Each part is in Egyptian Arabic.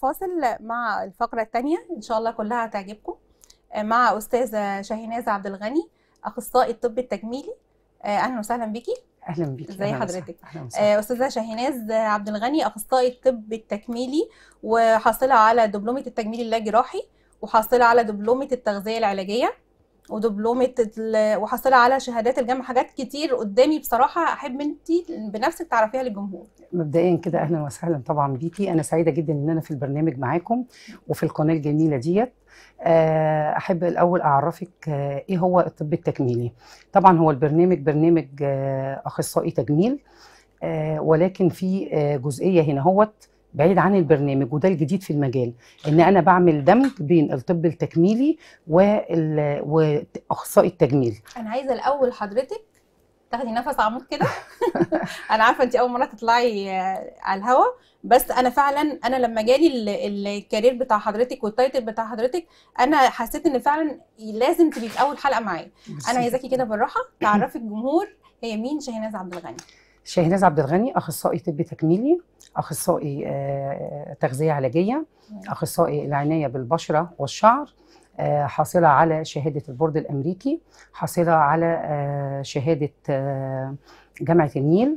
فاصل مع الفقرة الثانية إن شاء الله كلها هتعجبكم مع أستاذة شاهيناز عبد الغني أخصائي الطب التجميلي أهلا وسهلا بيكي اهلا بيكي ازي أهلاً حضرتك؟ وسهلاً. اهلا وسهلا آه، أستاذة شاهيناز عبد الغني أخصائي الطب التكميلي وحاصلة على دبلومة التجميل اللاجراحي وحاصلة على دبلومة التغذية العلاجية ودبلومة ال- وحاصلة على شهادات الجامعة حاجات كتير قدامي بصراحة أحب أنتي بنفسك تعرفيها للجمهور مبدئيا كده اهلا وسهلا طبعا بيكي انا سعيده جدا ان انا في البرنامج معاكم وفي القناه الجميله ديت آه، احب الاول اعرفك آه، ايه هو الطب التكميلي طبعا هو البرنامج برنامج آه، اخصائي تجميل آه، ولكن في آه، جزئيه هنا هوت بعيد عن البرنامج وده الجديد في المجال ان انا بعمل دمج بين الطب التكميلي وال- واخصائي التجميل أنا عايزة الأول حضرتك تاخدي نفس عميق كده أنا عارفة أنتي أول مرة تطلعي آه، على الهوا بس أنا فعلا أنا لما جالي ال- الكارير بتاع حضرتك والتايتل بتاع حضرتك أنا حسيت إن فعلا لازم تبقي في أول حلقة معايا أنا عايزاكي كده بالراحة تعرفي الجمهور هي مين شاهيناز عبد الغني شاهناز عبد الغني اخصائي طب تكميلي اخصائي آه، تغذيه علاجيه اخصائي العنايه بالبشره والشعر آه، حاصله على شهاده البورد الامريكي حاصله على آه، شهاده آه، جامعه النيل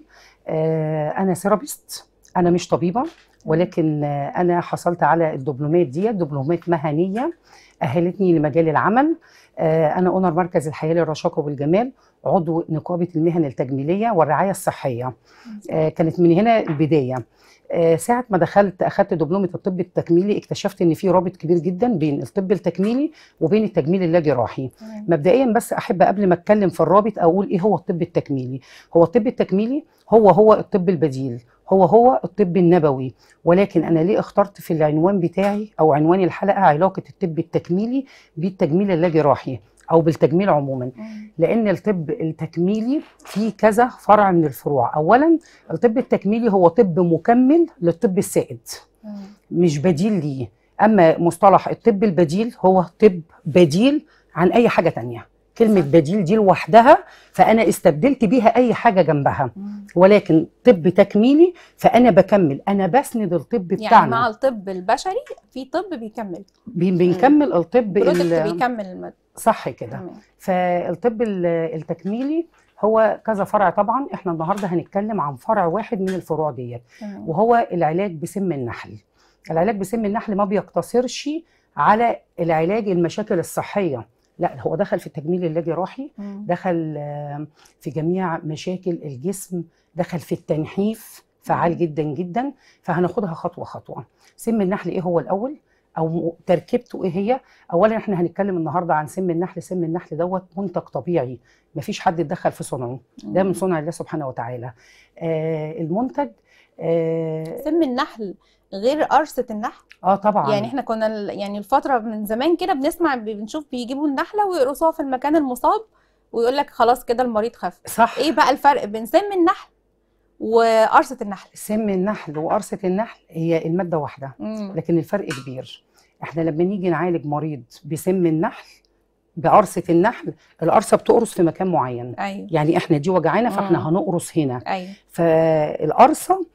آه، انا سيرابيست انا مش طبيبه ولكن آه، انا حصلت على الدبلومات دي دبلومات مهنيه اهلتني لمجال العمل آه، انا اونر مركز الحياه للرشاقه والجمال عضو نقابه المهن التجميليه والرعايه الصحيه آه، كانت من هنا البدايه آه، ساعة ما دخلت أخدت دبلومة الطب التكميلي اكتشفت إن في رابط كبير جدا بين الطب التكميلي وبين التجميل اللاجراحي تمام. مبدئيا بس أحب قبل ما أتكلم في الرابط أقول إيه هو الطب التكميلي هو الطب التكميلي هو هو الطب البديل هو هو الطب النبوي ولكن أنا ليه اخترت في العنوان بتاعي أو عنوان الحلقة علاقة الطب التكميلي بالتجميل اللاجراحي أو بالتجميل عموما مم. لان الطب التكميلي فيه كذا فرع من الفروع اولا الطب التكميلي هو طب مكمل للطب السائد مم. مش بديل ليه اما مصطلح الطب البديل هو طب بديل عن اي حاجه تانية كلمه صح. بديل دي لوحدها فانا استبدلت بيها اي حاجه جنبها مم. ولكن طب تكميلي فانا بكمل انا بسند الطب يعني بتاعنا مع الطب البشري في طب بيكمل بي- بنكمل الطب برودكت ال- بيكمل المد... صح كده تمام فالطب ال- التكميلي هو كذا فرع طبعا احنا النهارده هنتكلم عن فرع واحد من الفروع ديت تمام وهو العلاج بسم النحل العلاج بسم النحل ما بيقتصرش على العلاج المشاكل الصحيه لا هو دخل في التجميل اللاجراحي مم. دخل آه، في جميع مشاكل الجسم دخل في التنحيف فعال جدا جدا فهناخدها خطوه خطوه سم النحل ايه هو الاول او م- تركيبته ايه هي اولا احنا هنتكلم النهارده عن سم النحل سم النحل دوت منتج طبيعي مفيش حد اتدخل في صنعه ده من صنع الله سبحانه وتعالى آه المنتج آه, سم النحل غير قرصة النحل اه طبعا يعني احنا كنا ال- يعني الفترة من زمان كده بنسمع ب- بنشوف بيجيبوا النحلة ويقرصوها في المكان المصاب ويقول لك خلاص كده المريض خف صح ايه بقى الفرق بين سم النحل وقرصة النحل سم النحل وقرصة النحل هي المادة واحدة مم. لكن الفرق كبير احنا لما نيجي نعالج مريض بسم النحل بقرصة النحل القرصة بتقرص في مكان معين ايوه يعني احنا دي وجعانا مم. فاحنا هنقرص هنا ايوه فالقرصة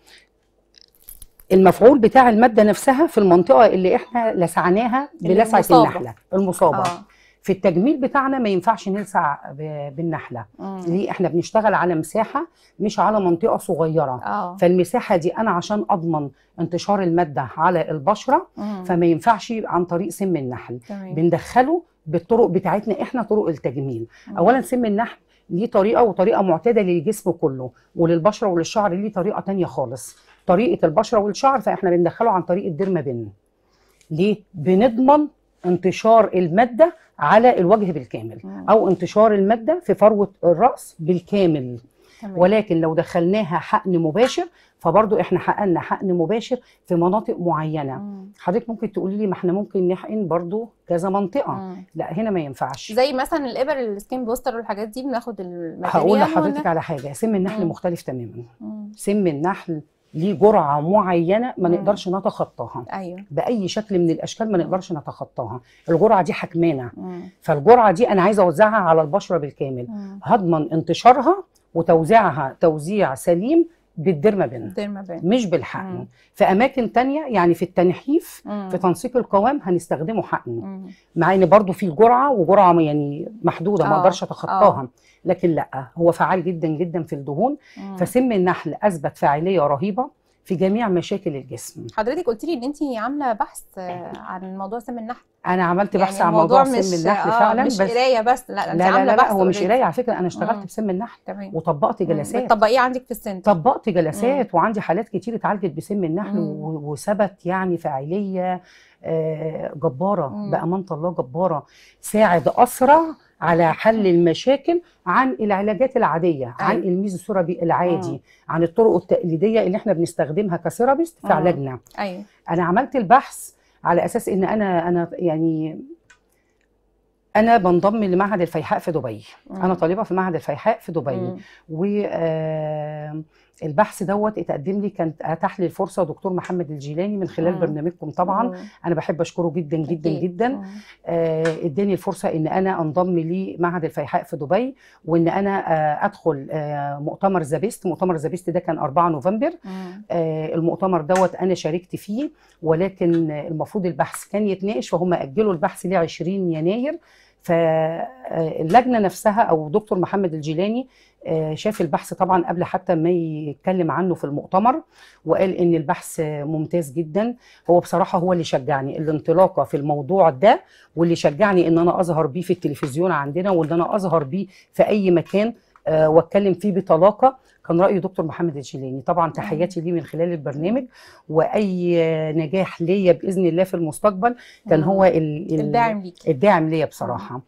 المفعول بتاع المادة نفسها في المنطقة اللي احنا لسعناها اللي بلسعة المصابة. النحلة المصابة اه في التجميل بتاعنا ما ينفعش نلسع ب- بالنحلة مم. ليه احنا بنشتغل على مساحة مش على منطقة صغيرة اه فالمساحة دي أنا عشان أضمن انتشار المادة على البشرة مم. فما ينفعش عن طريق سم النحل تمام بندخله بالطرق بتاعتنا احنا طرق التجميل مم. أولا سم النحل ليه طريقة وطريقة معتادة للجسم كله وللبشرة وللشعر ليه طريقة تانية خالص طريقة البشرة والشعر فاحنا بندخله عن طريق الديرمابين ليه؟ بنضمن انتشار المادة على الوجه بالكامل مم. أو انتشار المادة في فروة الرأس بالكامل تمام. ولكن لو دخلناها حقن مباشر فبرضو احنا حقنا حقن مباشر في مناطق معينه مم. حضرتك ممكن تقولي لي ما احنا ممكن نحقن برضو كذا منطقه مم. لا هنا ما ينفعش زي مثلا الابر السكين بوستر والحاجات دي بناخد الماتيريال هقول لحضرتك ون- على حاجه سم النحل مم. مختلف تماما مم. سم النحل ليه جرعه معينه ما مم. نقدرش نتخطاها ايوه باي شكل من الاشكال ما نقدرش نتخطاها الجرعه دي حكمانه مم. فالجرعه دي انا عايزه اوزعها على البشره بالكامل مم. هضمن انتشارها وتوزيعها توزيع سليم بالديرمابين ديرمابين مش بالحقن مم. في اماكن تانية يعني في التنحيف مم. في تنسيق القوام هنستخدمه حقن مم. مع ان برضو في جرعه وجرعه يعني محدوده ما آه، اقدرش اتخطاها لكن لا هو فعال جدا جدا في الدهون مم. فسم النحل اثبت فاعليه رهيبه في جميع مشاكل الجسم حضرتك قلت لي ان انت عامله بحث آه، عن موضوع سم النحل انا عملت بحث يعني عن موضوع الموضوع سم مش النحل آه فعلا مش بس قرايه بس لا لا انت لا عامله لا, بحث لا هو مش already. قرايه على فكره انا اشتغلت مم. بسم النحل تمام وطبقت جلسات بتطبقيه عندك في السنتر طبقت جلسات وعندي حالات كتير اتعالجت بسم النحل مم. و- وثبت يعني فاعليه آه، جباره مم. بامانه الله جباره ساعد اسرع على حل المشاكل عن العلاجات العاديه عن أيوة. الميزوثيرابي العادي مم. عن الطرق التقليديه اللي احنا بنستخدمها كثيرابيست في مم. علاجنا ايوه انا عملت البحث على اساس ان انا انا يعني انا بنضم لمعهد الفيحاء في دبي مم. انا طالبه في معهد الفيحاء في دبي مم. والبحث دوت اتقدم لي كانت اتاح لي الفرصه دكتور محمد الجيلاني من خلال مم. برنامجكم طبعا مم. انا بحب اشكره جدا جدا أكيد. جدا مم. آه، اداني الفرصه ان انا انضم لمعهد الفيحاء في دبي وان انا آه، ادخل آه، مؤتمر زابيست مؤتمر زابيست ده كان 4 نوفمبر مم. آه، المؤتمر دوت انا شاركت فيه ولكن آه، المفروض البحث كان يتناقش فهم اجلوا البحث ل 20 يناير فاللجنه نفسها او دكتور محمد الجيلاني آه، شاف البحث طبعا قبل حتى ما يتكلم عنه في المؤتمر وقال ان البحث آه، ممتاز جدا هو بصراحه هو اللي شجعني الانطلاقه في الموضوع ده واللي شجعني ان انا اظهر بيه في التلفزيون عندنا وان انا اظهر بيه في اي مكان آه، واتكلم فيه بطلاقه كان راي دكتور محمد الجيلاني طبعا تحياتي ليه من خلال البرنامج واي آه، نجاح ليا باذن الله في المستقبل كان مم. هو ال- ال- الداعم ليكي الداعم ليا بصراحه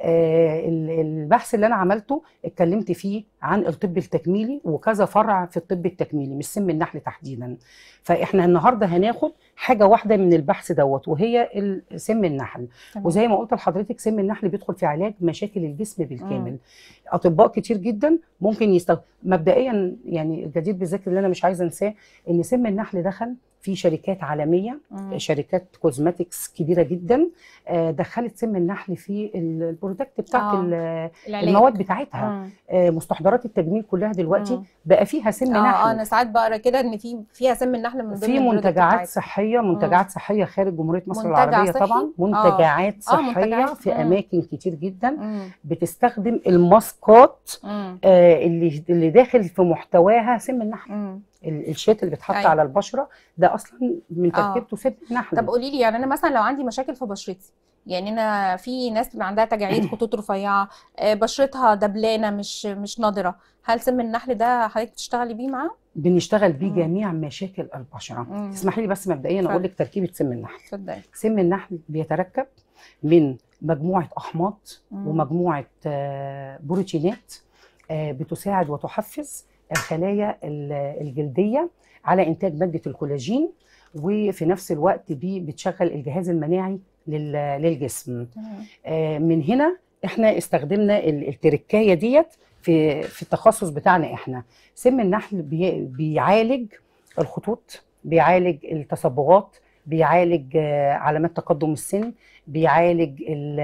آه، ال- البحث اللي انا عملته اتكلمت فيه عن الطب التكميلي وكذا فرع في الطب التكميلي مش سم النحل تحديدا فاحنا النهارده هناخد حاجه واحده من البحث دوت وهي ال- سم النحل تمام. وزي ما قلت لحضرتك سم النحل بيدخل في علاج مشاكل الجسم بالكامل اطباء كتير جدا ممكن يستخدم مبدئيا يعني الجدير بالذكر اللي انا مش عايزه انساه ان سم النحل دخل في شركات عالميه مم. شركات كوزماتكس كبيره جدا آه، دخلت سم النحل في ال- البرودكت بتاعت آه. ال- العلاج المواد بتاعتها مم. آه، مستحضرات التجميل كلها دلوقتي مم. بقى فيها سم اه اه نحل انا ساعات بقرا كده ان في فيها سم النحل من ضمن في البرودكت منتجعات بتاعتها. صحيه منتجعات صحيه خارج جمهوريه مصر منتجع العربيه صحي؟ طبعا آه. منتجعات آه، صحيه منتجعات. في مم. اماكن كتير جدا مم. بتستخدم الماسكات مم. آه، اللي اللي داخل في محتواها سم النحل مم. ال- الشيت اللي بيتحط أيوة. على البشره ده اصلا من آه. تركيبته سم النحل طب قولي لي يعني انا مثلا لو عندي مشاكل في بشرتي يعني انا في ناس بيبقى عندها تجاعيد خطوط رفيعه آه، بشرتها دبلانه مش مش نضره هل سم النحل ده حضرتك بتشتغلي بيه معاه؟ بنشتغل بيه مم. جميع مشاكل البشره مم. اسمحي لي بس مبدئيا اتفضل. اقول لك تركيبه سم النحل تصدقي سم النحل بيتركب من مجموعه احماض مم. ومجموعه آه، بروتينات آه، بتساعد وتحفز الخلايا ال- الجلديه على انتاج ماده الكولاجين وفي نفس الوقت بي- بتشغل الجهاز المناعي لل- للجسم تمام. آه، من هنا احنا استخدمنا ال- التركايه ديت في في التخصص بتاعنا احنا سم النحل بي- بيعالج الخطوط بيعالج التصبغات بيعالج آه، علامات تقدم السن بيعالج ال-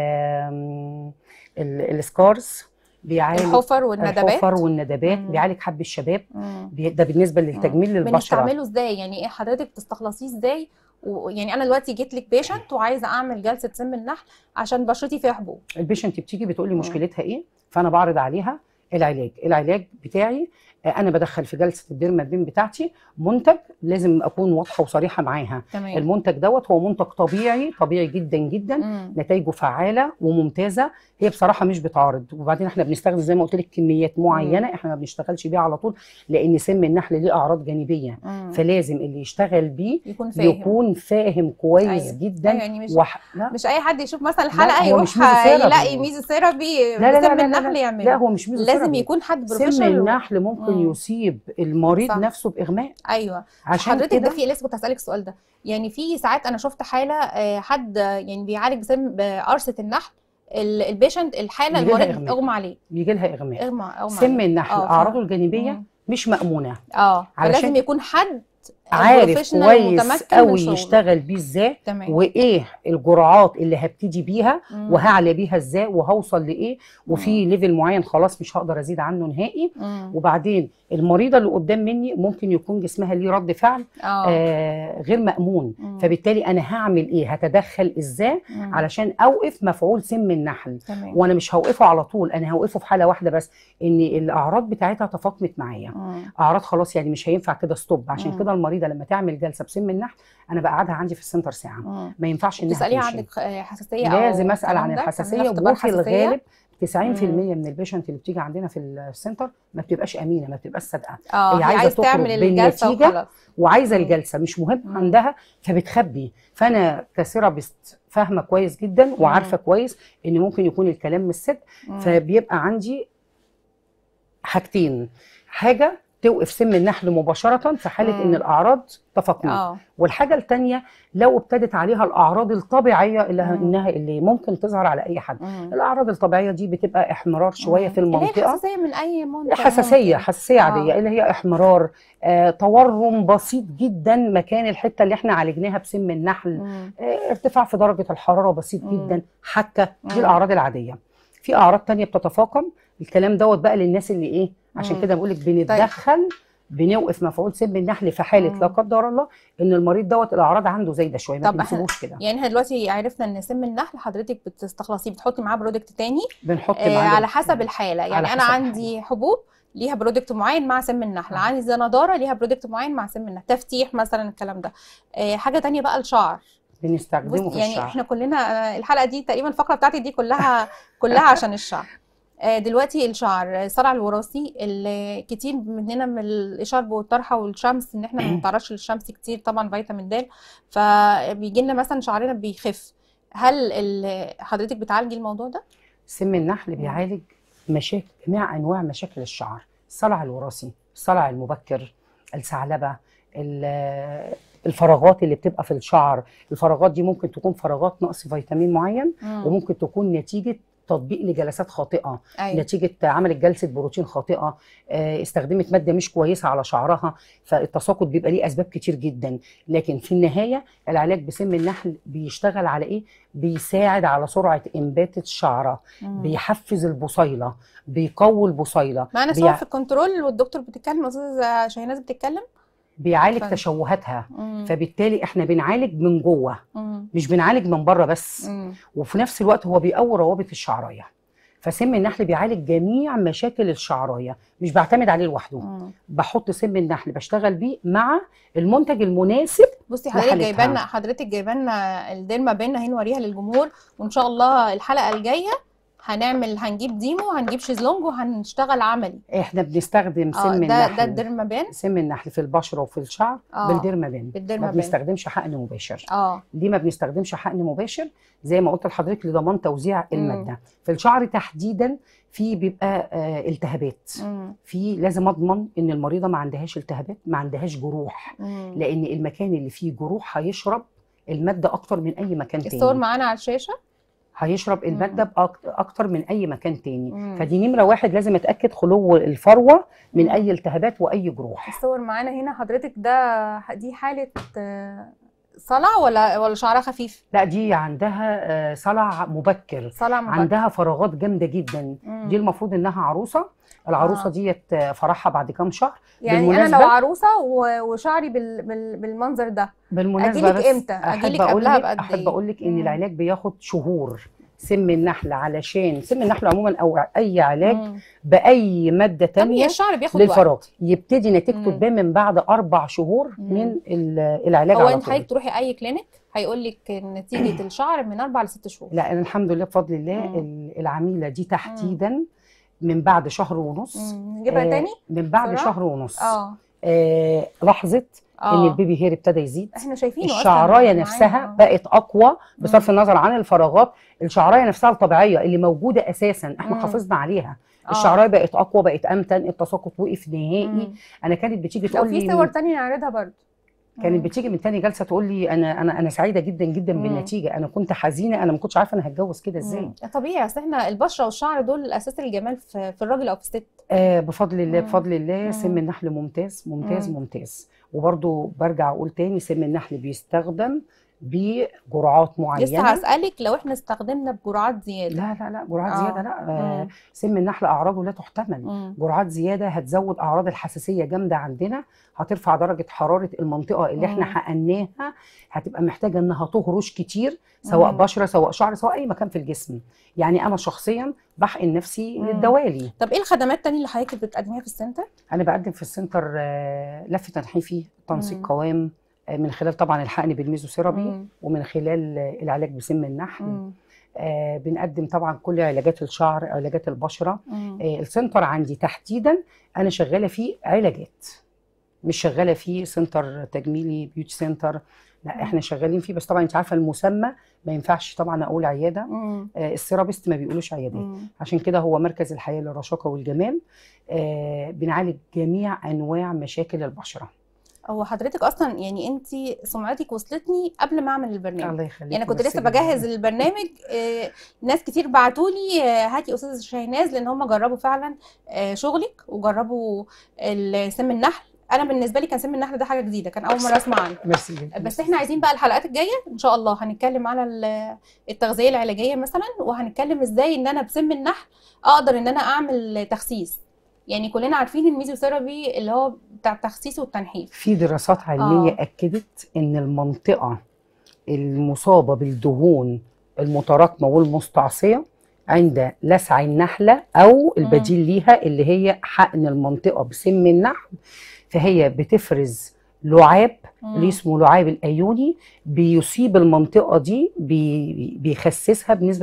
آم، ال- السكارز بيعالج الحفر والندبات الحفر والندبات مم. بيعالج حب الشباب مم. بي- ده بالنسبه للتجميل للبشره بنستعمله ازاي يعني ايه حضرتك بتستخلصيه ازاي ويعني انا دلوقتي جيت لك بيشنت وعايزه اعمل جلسه سم النحل عشان بشرتي فيها حبوب البيشنت بتيجي بتقول لي مم. مشكلتها ايه فانا بعرض عليها العلاج العلاج بتاعي آه، انا بدخل في جلسه الديرمابين بتاعتي منتج لازم اكون واضحه وصريحه معاها تمام المنتج دوت هو منتج طبيعي طبيعي جدا جدا مم. نتائجه فعاله وممتازه هي بصراحه مش بتعارض وبعدين احنا بنستخدم زي ما قلت لك كميات معينه احنا ما بنشتغلش بيها على طول لان سم النحل ليه اعراض جانبيه مم. فلازم اللي يشتغل بيه يكون فاهم يكون فاهم كويس أيوة. جدا أيوة يعني مش وح... لا مش اي حد يشوف مثلا لا، الحلقه هو يروح مش ميزوثيرابي. يلاقي ميزوثيرابي لا لا لا بسم لا لا, النحل لا, لا يعمله هو مش لازم ميزوثيرابي. يكون حد سم بروفيشنال النحل ممكن مم. يصيب المريض صح. نفسه باغماء ايوه عشان حضرتك ده كده في لسه كنت هسألك السؤال ده يعني في ساعات انا شفت حالة آه، حد آه، يعني بيعالج بسم بقرصة النحل ال- البيشنت الحالة بيجيلها المريض إغماء. اغمى عليه بيجي لها اغماء اغمى اغمى سم عليه النحل آه، ف- اعراضه الجانبيه مم. مش مأمونه اه علشان- فلازم يكون حد عارف بروفيشنال كويس متمكن من قوي شغله. يشتغل بيه ازاي تمام وايه الجرعات اللي هبتدي بيها مم. وهعلى بيها ازاي وهوصل لايه وفي ليفل معين خلاص مش هقدر ازيد عنه نهائي مم. وبعدين المريضه اللي قدام مني ممكن يكون جسمها ليه رد فعل اه آه غير مأمون مم. فبالتالي انا هعمل ايه هتدخل ازاي مم. علشان اوقف مفعول سم النحل تمام وانا مش هوقفه على طول انا هوقفه في حاله واحده بس ان الاعراض بتاعتها تفاقمت معايا مم. اعراض خلاص يعني مش هينفع كده ستوب عشان مم. كده المريضه لما تعمل جلسه بسم النحل انا بقعدها عندي في السنتر ساعه مم. ما ينفعش انها تسأليها تمشي عندك آه، حساسية أو لازم اسال الكلام عن ده؟ تعملي الحساسيه لها اختبار وفي حساسية؟ الغالب 90% مم. من البيشنت اللي بتيجي عندنا في السنتر ما بتبقاش امينه ما بتبقاش صادقه اه هي هي عايزة عايز تخرج تعمل الجلسة بالنتيجة وخلاص وعايزه مم. الجلسه مش مهم مم. عندها فبتخبي فانا كثيرابيست فاهمه كويس جدا وعارفه كويس ان ممكن يكون الكلام مش صدق مم. فبيبقى عندي حاجتين حاجه توقف سم النحل مباشره في حاله مم. ان الاعراض تفاقمت اه والحاجه الثانيه لو ابتدت عليها الاعراض الطبيعيه اللي مم. انها اللي ممكن تظهر على اي حد مم. الاعراض الطبيعيه دي بتبقى احمرار شويه مم. في اللي هي المنطقه الحساسية من أي منطقة حساسيه ممكن. حساسيه آه. عاديه اللي هي احمرار آه، تورم بسيط جدا مكان الحته اللي احنا عالجناها بسم النحل مم. آه، ارتفاع في درجه الحراره بسيط مم. جدا حكه مم. دي الاعراض العاديه في اعراض تانية بتتفاقم الكلام دوت بقى للناس اللي ايه عشان مم. كده بقول لك بنتدخل بنوقف مفعول سم النحل في حاله مم. لا قدر الله ان المريض دوت الاعراض عنده زايده شويه ما طب إحنا- تنسيبوش كده يعني احنا دلوقتي عرفنا ان سم النحل حضرتك بتستخلصيه بتحطي معاه برودكت تاني بنحط آه معاه على حسب الحالة يعني على أنا حسب عندي حبوب ليها برودكت معين مع سم النحل آه. عندي نضارة ليها برودكت معين مع سم النحل تفتيح مثلا الكلام ده آه حاجة تانية بقى الشعر بنستخدمه بص في يعني الشعر احنا كلنا آه، الحلقه دي تقريبا الفقره بتاعتي دي كلها كلها عشان الشعر آه، دلوقتي الشعر الصلع الوراثي اللي كتير مننا من الاشارب والطرحه والشمس ان احنا ما بنتعرضش للشمس كتير طبعا فيتامين د فبيجي لنا مثلا شعرنا بيخف هل ال- حضرتك بتعالجي الموضوع ده؟ سم النحل بيعالج مشاكل جميع انواع مشاكل الشعر الصلع الوراثي الصلع المبكر الثعلبه ال- الفراغات اللي بتبقى في الشعر الفراغات دي ممكن تكون فراغات نقص فيتامين معين مم. وممكن تكون نتيجه تطبيق لجلسات خاطئه ايوه نتيجه عملت جلسه بروتين خاطئه آه، استخدمت ماده مش كويسه على شعرها فالتساقط بيبقى ليه اسباب كتير جدا لكن في النهايه العلاج بسم النحل بيشتغل على ايه بيساعد على سرعه انبات الشعره مم. بيحفز البصيله بيقوي البصيله معانا بيع- صور في الكنترول والدكتور بتتكلم استاذه شاهناز بتتكلم بيعالج ف- تشوهاتها مم. فبالتالي احنا بنعالج من جوه مم. مش بنعالج من بره بس مم. وفي نفس الوقت هو بيقوي روابط الشعرايه فسم النحل بيعالج جميع مشاكل الشعرايه مش بعتمد عليه لوحده مم. بحط سم النحل بشتغل بيه مع المنتج المناسب بصي حضرتك لحالتها. جايبه لنا حضرتك جايبه لنا الديرما بينا اهي نوريها للجمهور وان شاء الله الحلقه الجايه هنعمل هنجيب ديمو هنجيب شيزلونج وهنشتغل عملي احنا بنستخدم اه سم ده النحل ده الديرما بين سم النحل في البشره وفي الشعر اه بالديرمابين بالديرما ما بين بنستخدمش حقن مباشر اه ليه ما بنستخدمش حقن مباشر زي ما قلت لحضرتك لضمان توزيع مم. الماده في الشعر تحديدا في بيبقى آه التهابات مم. في لازم اضمن ان المريضه ما عندهاش التهابات ما عندهاش جروح مم. لان المكان اللي فيه جروح هيشرب الماده اكتر من اي مكان الصور تاني معانا على الشاشه هيشرب الماده بأك- اكتر من اي مكان تاني مم. فدي نمره واحد لازم اتاكد خلو الفروه من مم. اي التهابات واي جروح الصور معانا هنا حضرتك ده دي حاله آه، صلع ولا ولا شعرها خفيف لا دي عندها آه، صلع مبكر صلع مبكر عندها فراغات جامده جدا مم. دي المفروض انها عروسه العروسه آه. ديت آه، فرحها بعد كام شهر يعني انا بالمناسبة- لو عروسه و- وشعري بال... بال... بالمنظر ده بالمناسبه أجيلك بس إمتى؟ احب أجيلك اقول قبلها لك بقد احب إيه؟ اقول لك ان مم. العلاج بياخد شهور سم النحل علشان سم النحل عموما او اي علاج مم. باي ماده طب هي تانية الشعر بياخد وقت للفراغ يبتدي نتيجته مم. تبان من بعد اربع شهور مم. من ال- العلاج هو على انت طول حضرتك تروحي اي كلينيك هيقول لك نتيجه الشعر من اربع لست شهور لا أنا الحمد لله بفضل الله مم. ال- العميله دي تحديدا من بعد شهر ونص مم. نجيبها آه، تاني من بعد بسرعة؟ شهر ونص اه آه لاحظت ان اه البيبي هير ابتدى يزيد احنا شايفينه أصلاً الشعرايه معانا. نفسها آه. بقت اقوى بصرف النظر عن الفراغات الشعرايه نفسها الطبيعيه اللي موجوده اساسا احنا مم. حافظنا عليها آه. الشعرايه بقت اقوى بقت امتن التساقط وقف نهائي مم. انا كانت بتيجي لو تقول في لي صور تانية نعرضها برضه كانت مم. بتيجي من تاني جلسه تقول لي انا انا انا سعيده جدا جدا مم. بالنتيجه انا كنت حزينه انا ما كنتش عارفه انا هتجوز كده ازاي مم. طبيعي اصل احنا البشره والشعر دول اساس الجمال في, في الراجل او في الست آه بفضل الله مم. بفضل الله سم مم. النحل ممتاز ممتاز مم. ممتاز وبرضو برجع اقول تاني سم النحل بيستخدم بجرعات لسه معينه هسألك لو احنا استخدمنا بجرعات زياده لا لا لا جرعات آه. زياده لا آه مم. سم النحل اعراضه لا تحتمل مم. جرعات زياده هتزود اعراض الحساسيه جامده عندنا هترفع درجه حراره المنطقه اللي احنا مم. حقناها هتبقى محتاجه انها تهرش كتير سواء مم. بشره سواء شعر سواء اي مكان في الجسم يعني انا شخصيا بحقن نفسي مم. للدوالي طب ايه الخدمات التانية اللي حضرتك بتقدميها في السنتر؟ انا بقدم في السنتر آه، لف تنحيفي تنسيق مم. قوام آه، من خلال طبعا الحقن بالميزوثيرابي مم. ومن خلال آه، العلاج بسم النحل مم. آه، بنقدم طبعا كل علاجات الشعر علاجات البشره مم. آه، السنتر عندي تحديدا انا شغاله فيه علاجات مش شغاله فيه سنتر تجميلي بيوتي سنتر لا مم. احنا شغالين فيه بس طبعا انت عارفه المسمى ما ينفعش طبعا اقول عياده مم. آه، السيرابيست ما بيقولوش عيادات مم. عشان كده هو مركز الحياه للرشاقه والجمال آه، بنعالج جميع انواع مشاكل البشره هو حضرتك اصلا يعني انت سمعتك وصلتني قبل ما اعمل البرنامج الله يخليك يعني انا كنت ميرسي لسه جداً. بجهز البرنامج آه، ناس كتير بعتوا لي هاتي استاذه شاهناز لان هم جربوا فعلا آه، شغلك وجربوا ال- سم النحل انا بالنسبه لي كان سم النحل ده حاجه جديده كان اول مره اسمع عنه ميرسي جدا بس احنا عايزين بقى الحلقات الجايه ان شاء الله هنتكلم على ال- التغذيه العلاجيه مثلا وهنتكلم ازاي ان انا بسم النحل اقدر ان انا اعمل تخسيس يعني كلنا عارفين الميزوثيرابي اللي هو بتاع التخسيس والتنحيف في دراسات علميه آه. اكدت ان المنطقه المصابه بالدهون المتراكمه والمستعصيه عند لسع النحله او البديل ليها اللي هي حقن المنطقه بسم النحل فهي بتفرز لعاب اللي اسمه لعاب الايوني بيصيب المنطقه دي بي- بيخسسها بنسبه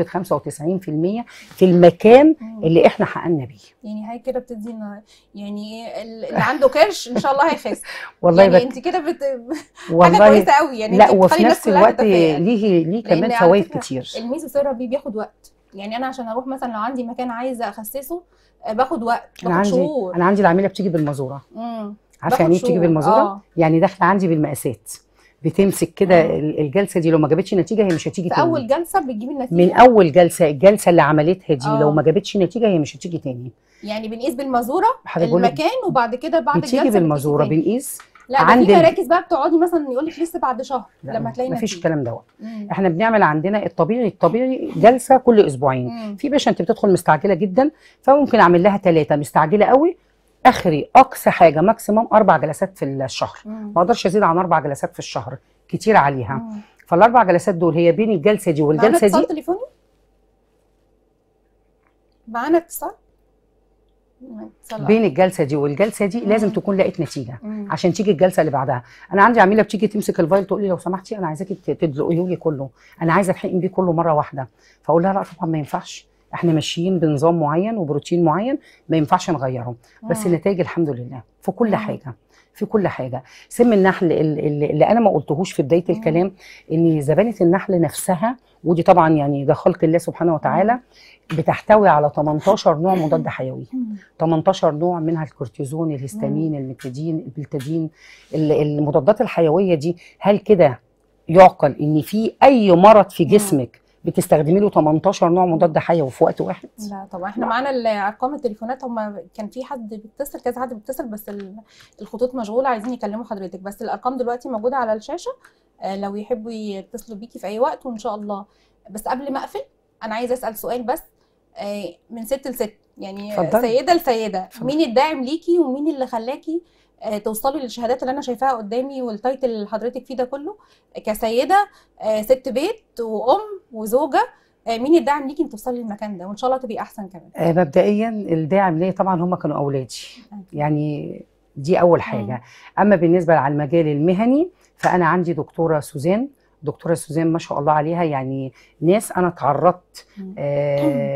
95% في المكان مم. اللي احنا حقنا بيه يعني هاي كده بتدينا يعني ال- اللي عنده كرش ان شاء الله هيخس والله يعني بك انت كده بت... حاجه والله كويسه قوي يعني لا انت وفي بتخلي الناس نفس كلها الوقت تتفائل. ليه ليه لأن كمان على فوائد فكرة كتير الميزوثيرابي بياخد وقت يعني انا عشان اروح مثلا لو عندي مكان عايزه اخسسه آه، باخد وقت انا باخد عندي شهور انا عندي العميله بتيجي بالمازوره مم. عارفه باخد يعني ايه بتيجي شهور. بالمازوره اه يعني داخله عندي بالمقاسات بتمسك كده مم. ال- الجلسه دي لو ما جابتش نتيجه هي مش هتيجي في تاني اول جلسه بتجيب النتيجه من اول جلسه الجلسه اللي عملتها دي آه. لو ما جابتش نتيجه هي مش هتيجي تاني يعني بنقيس بالمازوره حضرتك بقول لك المكان وبعد كده بعد بتيجي الجلسه بالمازوره بتقيسي تاني. بنقيس لا ده عند في ال- مراكز بقى بتقعدي مثلا يقول لك لسه بعد شهر لا، لما تلاقي ما فيش نتيجه الكلام دوت مم. احنا بنعمل عندنا الطبيعي الطبيعي جلسه كل اسبوعين مم. في باشنت بتدخل مستعجله جدا فممكن اعمل لها ثلاثه مستعجله قوي اخري اقصى حاجه ماكسيموم اربع جلسات في الشهر مم. ما اقدرش ازيد عن اربع جلسات في الشهر كتير عليها مم. فالاربع جلسات دول هي بين الجلسه دي معانا والجلسه اتصال دي تليفوني معانا اتصال اتصال بين الجلسه دي والجلسه دي لازم مم. تكون لقيت نتيجه مم. عشان تيجي الجلسه اللي بعدها انا عندي عميله بتيجي تمسك الفايل تقول لي لو سمحتي انا عايزاكي ت- تدلقيه لي كله انا عايزه اتحقن بيه كله مره واحده فاقول لها لا طبعا ما ينفعش احنا ماشيين بنظام معين وبروتين معين ما ينفعش نغيره بس مم. النتائج الحمد لله في كل مم. حاجه في كل حاجه سم النحل ال- ال- اللي انا ما قلتهوش في بدايه مم. الكلام ان زبانه النحل نفسها ودي طبعا يعني ده خلق الله سبحانه وتعالى بتحتوي على 18 نوع مضاد حيوي مم. 18 نوع منها الكورتيزون الهستامين الميتادين البلتادين ال- المضادات الحيويه دي هل كده يعقل ان في اي مرض في مم. جسمك بتستخدمي له 18 نوع مضاد حيوي في وقت واحد لا طبعا احنا معانا ال- ارقام التليفونات هم كان في حد بيتصل كذا حد بيتصل بس ال- الخطوط مشغوله عايزين يكلموا حضرتك بس الارقام دلوقتي موجوده على الشاشه آه، لو يحبوا يتصلوا بيكي في اي وقت وان شاء الله بس قبل ما اقفل انا عايزه اسال سؤال بس آه، من ست لست يعني اتفضلي. سيده لسيده اتفضلي. مين الداعم ليكي ومين اللي خلاكي آه، توصلي للشهادات اللي انا شايفاها قدامي والتايتل اللي حضرتك فيه ده كله كسيده آه، ست بيت وام وزوجه آه، مين الداعم ليكي إن توصلي للمكان ده وان شاء الله تبقي احسن كمان آه، مبدئيا الداعم ليا طبعا هم كانوا اولادي يعني دي اول حاجه اما بالنسبه على المجال المهني فانا عندي دكتوره سوزان دكتوره سوزان ما شاء الله عليها يعني ناس انا اتعرضت مم. آه،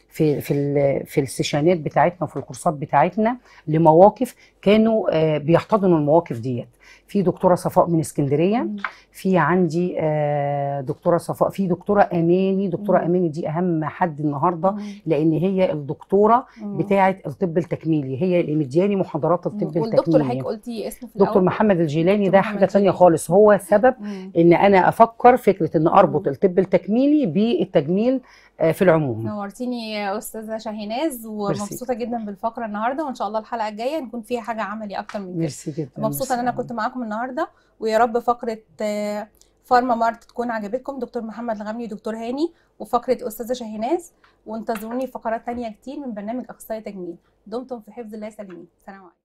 في في ال- في السيشنات بتاعتنا وفي الكورسات بتاعتنا لمواقف كانوا آه، بيحتضنوا المواقف ديت في دكتوره صفاء من اسكندريه مم. في عندي آه، دكتوره صفاء في دكتوره اماني دكتوره مم. اماني دي اهم حد النهارده مم. لان هي الدكتوره مم. بتاعه الطب التكميلي هي اللي مدياني محاضرات الطب والدكتور حضرتك التكميلي قلتي اسمه في دكتور الأول محمد الجيلاني دكتور ده محمد حاجه تانية الجيلاني. خالص هو سبب مم. ان انا افكر فكره ان اربط مم. الطب التكميلي بالتجميل آه، في العموم نورتيني يا استاذه شاهيناز ومبسوطه جدا بالفقره النهارده وان شاء الله الحلقه الجايه نكون فيها حاجه عملي اكتر من كده ميرسي جدا مبسوطه ان انا ميرسي. كنت معاكم النهارده ويا رب فقره آه، فارما مارت تكون عجبتكم دكتور محمد الغمري ودكتور هاني وفقره استاذه شاهيناز وانتظروني في فقرات تانية كتير من برنامج اخصائي تجميل دمتم في حفظ الله سالمين سلام عليكم